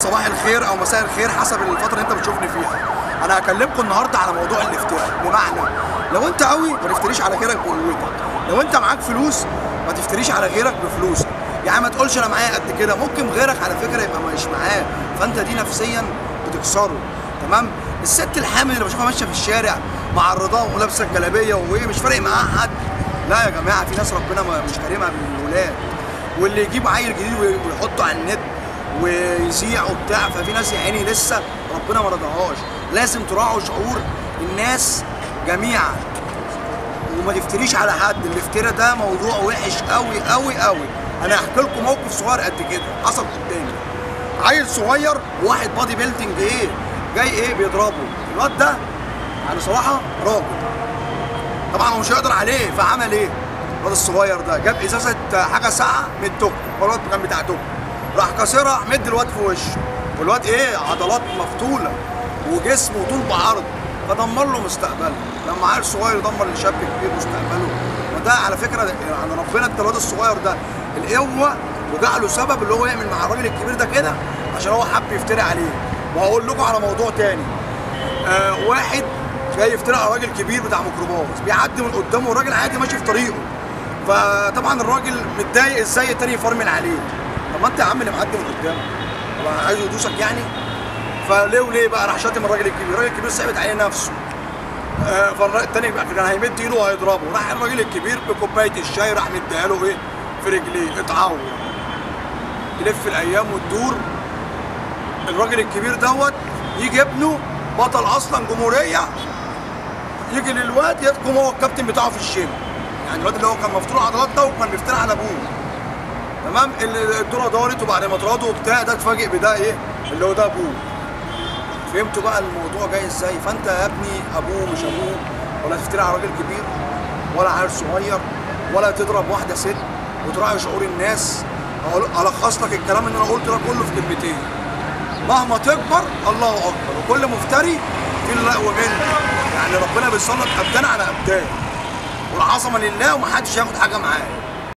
صباح الخير او مساء الخير حسب الفتره اللي انت بتشوفني فيها انا هكلمكم النهارده على موضوع الافتراء بمعنى لو انت قوي ما تفتريش على غيرك بقوتك لو انت معاك فلوس ما تفتريش على غيرك بفلوسك يعني ما تقولش انا معايا قد كده ممكن غيرك على فكره يبقى مش معاه فانت دي نفسيا بتكسره تمام الست الحامل اللي بشوفها ماشيه في الشارع مع الرضا ولابسه الجلابيه وايه مش فارق معاها حد لا يا جماعه في ناس ربنا ما- مش كارمها من الولاد واللي يجيب عيل جديد وي- ويحطه على النت ويذيع وبتاع ففي ناس يا عيني لسه ربنا ما رضاهاش لازم تراعوا شعور الناس جميعا وما تفتريش على حد الافتراء ده موضوع وحش قوي قوي قوي انا هحكي لكم موقف صغير قد كده حصل قدامي عيل صغير واحد بادي بيلدينج ايه جاي ايه بيضربه الواد ده يعني صراحه راجل طبعا هو مش هيقدر عليه فعمل ايه الواد الصغير ده جاب ازازه حاجه ساقعه من التوك هو الواد كان بتاع توك راح كسرها راح مد الواد في وشه والواد ايه عضلات مفتوله وجسمه طول بعرض فدمر له مستقبله لما عيل صغير يدمر لشاب كبير مستقبله وده على فكره ده- يعني ربنا ادى الواد الصغير ده القوه وجعله سبب اللي هو يعمل مع الراجل الكبير ده كده عشان هو حب يفتري عليه وهقول لكم على موضوع تاني آه واحد جاي يفترق على راجل كبير بتاع ميكروباص بيعدي من قدامه الراجل عادي ماشي في طريقه فطبعا الراجل متضايق ازاي التاني يفرمل عليه طب ما انت يا عم اللي معدي من قدامه هو عايز يدوسك يعني فليه وليه بقى راح شاتم الراجل الكبير الراجل الكبير صعبت عليه نفسه آه فالتاني بقى كان هيمد ايده وهيضربه راح الراجل الكبير بكوبايه الشاي راح مديها له ايه في رجليه اتعور يلف الايام وتدور الراجل الكبير دوت يجي ابنه بطل اصلا جمهوريه يجي للواد يحكم هو الكابتن بتاعه في الشيل يعني الواد اللي هو كان مفتوح عضلات ده وكان بيفتري على ابوه تمام ال- الدوره دارت وبعد ما اتراضوا وبتاع ده اتفاجئ بده ايه اللي هو ده ابوه فهمتوا بقى الموضوع جاي ازاي فانت يا ابني ابوه مش ابوه ولا تفتري على راجل كبير ولا عيل صغير ولا تضرب واحده ست وتراعي شعور الناس أقول- الخص لك الكلام اللي انا قلته ده كله في كلمتين مهما تكبر الله اكبر وكل مفتري في اللقو منه يعني ربنا بيسلط ابدان على ابدان والعظمه لله ومحدش ياخد حاجه معاه